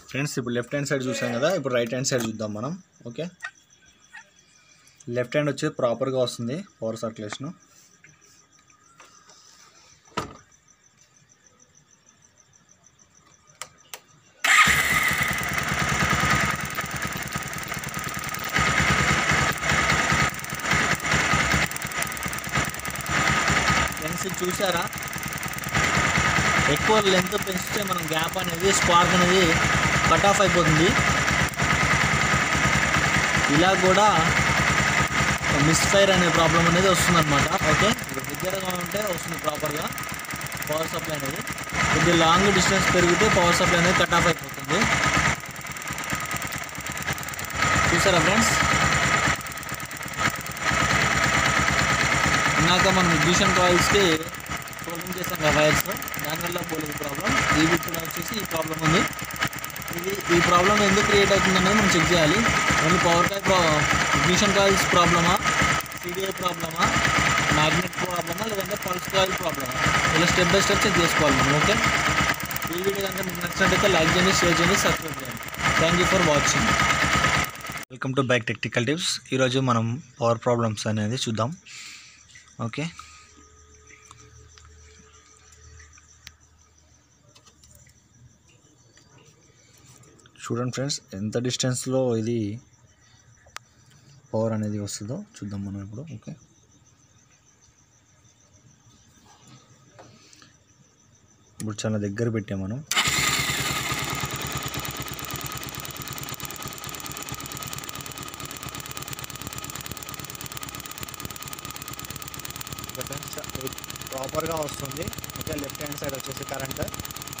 friends ఇప్పుడు left hand side చూసాం కదా ఇప్పుడు రైట్ హ్యాండ్ సైడ్ చూద్దాం మనం ఓకే లెఫ్ట్ హ్యాండ్ వచ్చి ప్రాపర్గా వస్తుంది పవర్ సర్క్యులేషన్ ఫ్రెండ్స్ ఇది చూసారా ఎక్కువ లెంత్ పెంచితే మనం గ్యాప్ అనేది స్పార్క్ అనేది కట్ ఆఫ్ అయిపోతుంది ఇలా కూడా మిస్ ఫైర్ అనే ప్రాబ్లం అనేది వస్తుంది అనమాట ఓకే ఇప్పుడు దగ్గరగా ఉంటే వస్తుంది ప్రాపర్గా పవర్ సప్లై అనేది కొద్ది లాంగ్ డిస్టెన్స్ పెరిగితే పవర్ సప్లై అనేది కట్ ఆఫ్ అయిపోతుంది చూసారా ఫ్రెండ్స్ ఇందాక మనం ఇగ్నిషన్ కాయిల్స్కి సోల్డింగ్ చేస్తాం కదా వైర్స్ దానివల్ల పోలేదు ప్రాబ్లం ఈ బిట్ వచ్చేసి ఈ ప్రాబ్లం ఉంది ఇది ఈ ప్రాబ్లం ఎందుకు క్రియేట్ అవుతుంది అనేది మనం చెక్ చేయాలి ఓన్లీ పవర్ కాయ్ ప్రా ఇగ్నిషన్ కాయిల్స్ ప్రాబ్లమా సిడిఐ ప్రాబ్లమా మ్యాగ్నెట్ ప్రాబ్లమా లేదంటే పల్స్ కాయిల్ ప్రాబ్లమా ఇలా స్టెప్ బై స్టెప్ చెక్ చేసుకోవాలి మనం ఓకే ఈ వీడియో కనుక మీకు నచ్చినట్టయితే లైక్ చేయండి షేర్ చేయండి సబ్స్క్రైబ్ చేయండి thank you for watching welcome to back technical tips ఈరోజు మనం పవర్ ప్రాబ్లమ్స్ అనేది చూద్దాం ఓకే చూడండి ఫ్రెండ్స్ ఎంత డిస్టెన్స్లో ఇది పవర్ అనేది వస్తుందో చూద్దాం మనం ఇప్పుడు ఓకే ఇప్పుడు చాలా దగ్గర పెట్టాం మనం ప్రాపర్గా వస్తుంది ఓకే లెఫ్ట్ హ్యాండ్ సైడ్ వచ్చేసి కరెంట్